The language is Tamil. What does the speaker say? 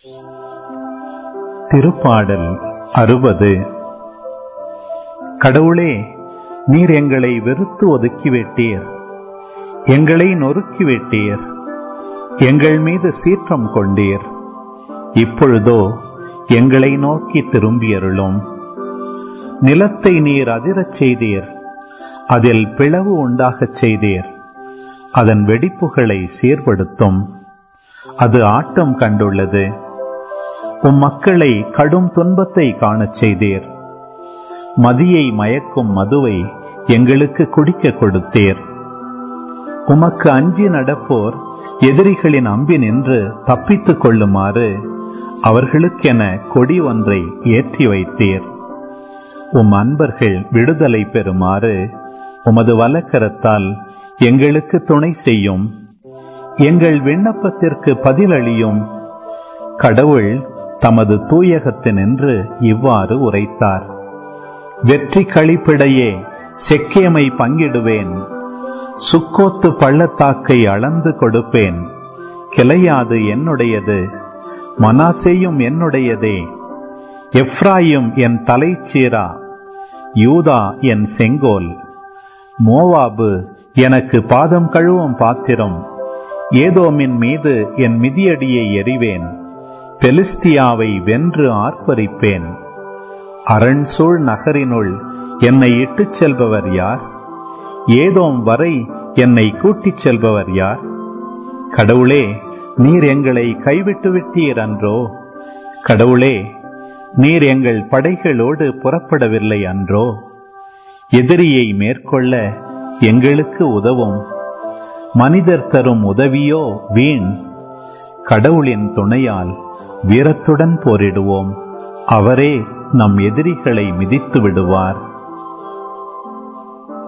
திருப்பாடல் அறுபது கடவுளே நீர் எங்களை வெறுத்து ஒதுக்கிவிட்டீர் எங்களை நொறுக்கிவிட்டீர் எங்கள் மீது சீற்றம் கொண்டீர் இப்பொழுதோ எங்களை நோக்கி திரும்பியருளும் நிலத்தை நீர் அதிரச் செய்தீர் அதில் பிளவு உண்டாகச் செய்தீர் அதன் வெடிப்புகளை சீர்படுத்தும் அது ஆட்டம் கண்டுள்ளது உம் மக்களை கடும் துன்பத்தை காணச் செய்தீர் மதியை மயக்கும் மதுவை எங்களுக்கு குடிக்க கொடுத்தீர் உமக்கு அஞ்சி நடப்போர் எதிரிகளின் அம்பினின்று தப்பித்துக் கொள்ளுமாறு அவர்களுக்கென கொடி ஒன்றை ஏற்றி வைத்தீர் உம் அன்பர்கள் விடுதலை பெறுமாறு உமது வலக்கரத்தால் எங்களுக்கு துணை செய்யும் எங்கள் விண்ணப்பத்திற்கு பதிலளியும் கடவுள் தமது தூயகத்தினின்று இவ்வாறு உரைத்தார் வெற்றி கழிப்பிடையே செக்கேமை பங்கிடுவேன் சுக்கோத்து பள்ளத்தாக்கை அளந்து கொடுப்பேன் கிளையாது என்னுடையது மனாசேயும் என்னுடையதே எப்ராயும் என் தலைச்சீரா யூதா என் செங்கோல் மோவாபு எனக்கு பாதம் கழுவும் பாத்திரம் ஏதோமின் மீது என் மிதியடியை எறிவேன் பெலிஸ்தியாவை வென்று ஆர்ப்பரிப்பேன் அரண்சூழ் நகரினுள் என்னை இட்டுச் செல்பவர் யார் ஏதோம் வரை என்னை கூட்டிச் செல்பவர் யார் கடவுளே நீர் எங்களை கைவிட்டு விட்டீர் அன்றோ கடவுளே நீர் எங்கள் படைகளோடு புறப்படவில்லை அன்றோ எதிரியை மேற்கொள்ள எங்களுக்கு உதவும் மனிதர் தரும் உதவியோ வீண் கடவுளின் துணையால் வீரத்துடன் போரிடுவோம் அவரே நம் எதிரிகளை மிதித்து விடுவார்